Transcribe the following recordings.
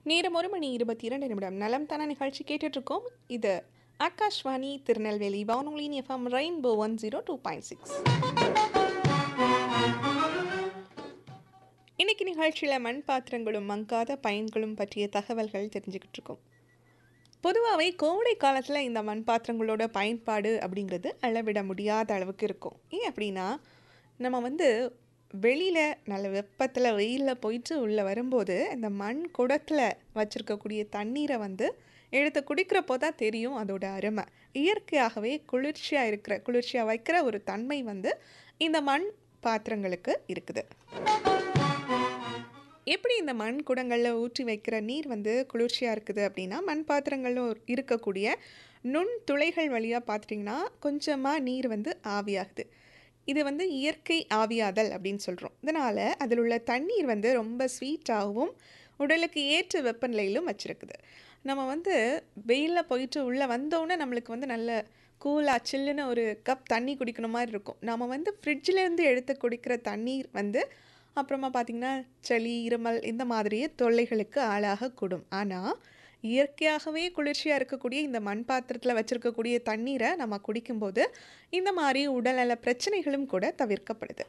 நேரம் ஒரு மணி இருபத்தி இரண்டு நிமிடம் நலம் தான நிகழ்ச்சி கேட்டுட்டு இருக்கோம் இது ஆகாஷ்வாணி திருநெல்வேலி வானொலியின் FM rainbow one zero two point six இன்னைக்கு நிகழ்ச்சியில் மண் பாத்திரங்களும் மங்காத பயன்களும் பற்றிய தகவல்கள் தெரிஞ்சுக்கிட்டு இருக்கோம் பொதுவாகவே கோடை காலத்தில் இந்த மண் பாத்திரங்களோட பயன்பாடு அப்படிங்கிறது அளவிட முடியாத அளவுக்கு இருக்கும் ஏன் அப்படின்னா நம்ம வந்து வெளியில் நல்ல வெப்பத்தில் வெயிலில் போயிட்டு உள்ளே வரும்போது இந்த மண் குடத்தில் வச்சுருக்கக்கூடிய தண்ணீரை வந்து எடுத்து குடிக்கிறப்போ தான் தெரியும் அதோட அருமை இயற்கையாகவே குளிர்ச்சியாக இருக்கிற குளிர்ச்சியாக வைக்கிற ஒரு தன்மை வந்து இந்த மண் பாத்திரங்களுக்கு இருக்குது எப்படி இந்த மண் குடங்களில் ஊற்றி வைக்கிற நீர் வந்து குளிர்ச்சியாக இருக்குது அப்படின்னா மண் பாத்திரங்களில் இருக்கக்கூடிய நுண் துளைகள் வழியாக பார்த்துட்டிங்கன்னா கொஞ்சமாக நீர் வந்து ஆவியாகுது இது வந்து இயற்கை ஆவியாதல் அப்படின்னு சொல்கிறோம் இதனால் அதில் உள்ள தண்ணீர் வந்து ரொம்ப ஸ்வீட்டாகவும் உடலுக்கு ஏற்ற வெப்பநிலையிலும் வச்சுருக்குது நம்ம வந்து வெயிலில் போயிட்டு உள்ளே வந்தோன்னே நம்மளுக்கு வந்து நல்ல கூலாக சில்லுன்னு ஒரு கப் தண்ணி குடிக்கணும் மாதிரி இருக்கும் நம்ம வந்து ஃப்ரிட்ஜிலேருந்து எடுத்து குடிக்கிற தண்ணீர் வந்து அப்புறமா பார்த்திங்கன்னா சளி இருமல் இந்த மாதிரியே தொல்லைகளுக்கு ஆளாகக்கூடும் ஆனால் இயற்கையாகவே குளிர்ச்சியாக இருக்கக்கூடிய இந்த மண் பாத்திரத்தில் வச்சுருக்கக்கூடிய தண்ணீரை நம்ம குடிக்கும்போது இந்த மாதிரி உடல்நல பிரச்சனைகளும் கூட தவிர்க்கப்படுது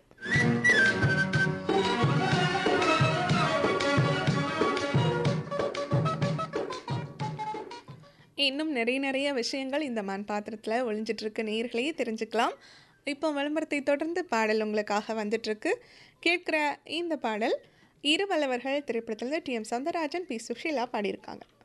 இன்னும் நிறைய நிறைய விஷயங்கள் இந்த மண் பாத்திரத்தில் ஒளிஞ்சிட்ருக்க நேர்களையே தெரிஞ்சுக்கலாம் இப்போ விளம்பரத்தை தொடர்ந்து பாடல் உங்களுக்காக வந்துட்டுருக்கு கேட்குற இந்த பாடல் இருவல்லவர்கள் திரைப்படத்தில் T M Soundararajan P Susheela பாடியிருக்காங்க